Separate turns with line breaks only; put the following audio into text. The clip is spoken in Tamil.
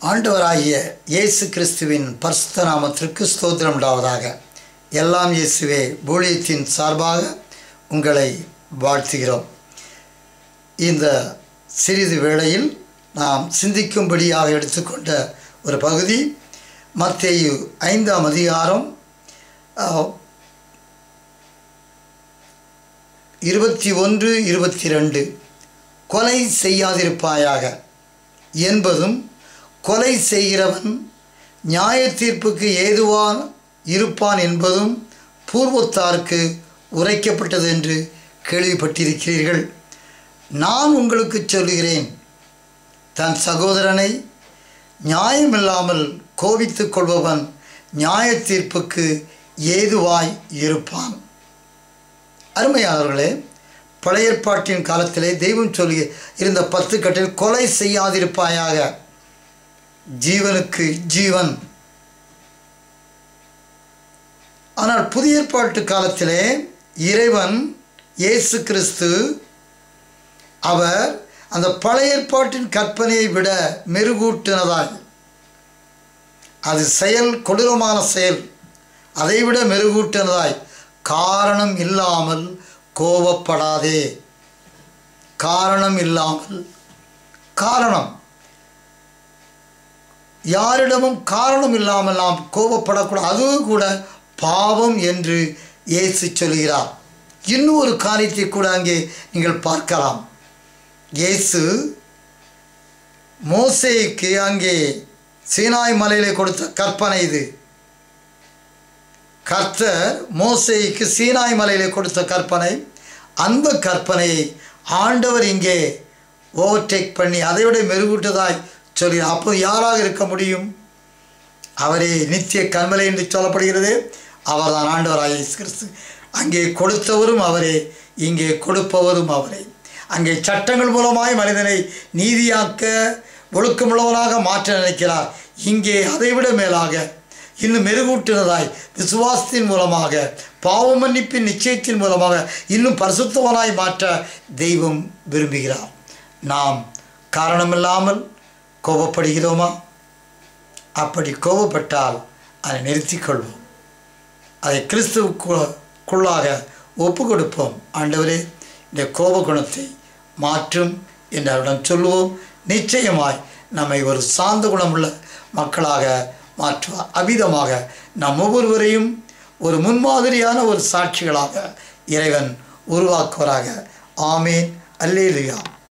ஆண்டவராகிய இயேசு கிறிஸ்துவின் பரிசுத்த நாமத்திற்கு ஸ்தோத்திரம் உண்டாவதாக எல்லாம் இயேசுவே ஊழியத்தின் சார்பாக உங்களை வாழ்த்துகிறோம் இந்த சிறிது வேளையில் நாம் சிந்திக்கும்படியாக எடுத்துக்கொண்ட ஒரு பகுதி மத்தேயு ஐந்தாம் அதிகாரம் அஹ், இருபத்தி ஒன்று இருபத்தி ரெண்டு கொலை செய்யாதிருப்பாயாக என்பதும் கொலை செய்கிறவன் நியாய தீர்ப்புக்கு ஏதுவான் இருப்பான் என்பதும் பூர்வத்தாருக்கு உரைக்கப்பட்டது என்று கேள்விப்பட்டிருக்கிறீர்கள் நான் உங்களுக்கு சொல்கிறேன் தன் சகோதரனை நியாயமில்லாமல் கோபித்துக் கொள்பவன் நியாய தீர்ப்புக்கு ஏதுவாய் இருப்பான் அருமையானவர்களே பழைய ஏற்பாட்டின் காலத்திலே தெய்வம் சொல்லி இருந்த பத்து கட்டில் கொலை செய்யாதிருப்பாயாக ஜீவனுக்கு ஜீவன் ஆனால் புதிய ஏற்பாட்டு காலத்திலே இறைவன் இயேசு கிறிஸ்து அவர் அந்த பழைய ஏற்பாட்டின் கற்பனையை விட மெருகூட்டினதாய் அது செயல் கொடூரமான செயல் அதைவிட மெருகூட்டினதாய் காரணம் இல்லாமல் கோபப்படாதே காரணம் இல்லாமல் காரணம் யாரிடமும் காரணம் இல்லாமல் நாம் கோபப்படக்கூடாது அதுவும் கூட பாவம் என்று இயேசு சொல்கிறார் இன்னும் ஒரு காரியத்தை கூட அங்கே நீங்கள் பார்க்கலாம் இயேசு மோசேக்கு அங்கே சீனாய் மலையிலே கொடுத்த கற்பனை இது கர்த்தர் மோசேக்கு சீனாய் மலையிலே கொடுத்த கற்பனை அந்த கற்பனையை ஆண்டவர் இங்கே ஓவர்டேக் பண்ணி அதைவிட மெருகூட்டதாய் சொல்லி அப்போ யாராக இருக்க முடியும் அவரே நித்திய கண்மலை என்று சொல்லப்படுகிறது அவர்தான் ஆண்டவராக இயேசு கிறிஸ்து அங்கே கொடுத்தவரும் அவரே இங்கே கொடுப்பவரும் அவரே அங்கே சட்டங்கள் மூலமாய் மனிதனை நீதியாக்க ஒழுக்கமுள்ளவனாக மாற்ற நினைக்கிறார் இங்கே அதைவிட மேலாக இன்னும் மெருகூட்டினதாய் விசுவாசத்தின் மூலமாக பாவ மன்னிப்பின் நிச்சயத்தின் மூலமாக இன்னும் பரிசுத்தவனாய் மாற்ற தெய்வம் விரும்புகிறார் நாம் காரணமில்லாமல் கோபப்படுகிறோமா அப்படி கோபப்பட்டால் அதை நிறுத்திக் கொள்வோம் அதை கிறிஸ்துவுக்குள்ளாக ஒப்பு கொடுப்போம் ஆண்டவரே இந்த கோப குணத்தை மாற்றும் என்று அவரிடம் சொல்லுவோம் நிச்சயமாய் நம்மை ஒரு சார்ந்த குணமுள்ள மக்களாக மாற்றுவார் அபிதமாக நம் ஒவ்வொருவரையும் ஒரு முன்மாதிரியான ஒரு சாட்சிகளாக இறைவன் உருவாக்குவராக ஆமேன் அல்லேலுயா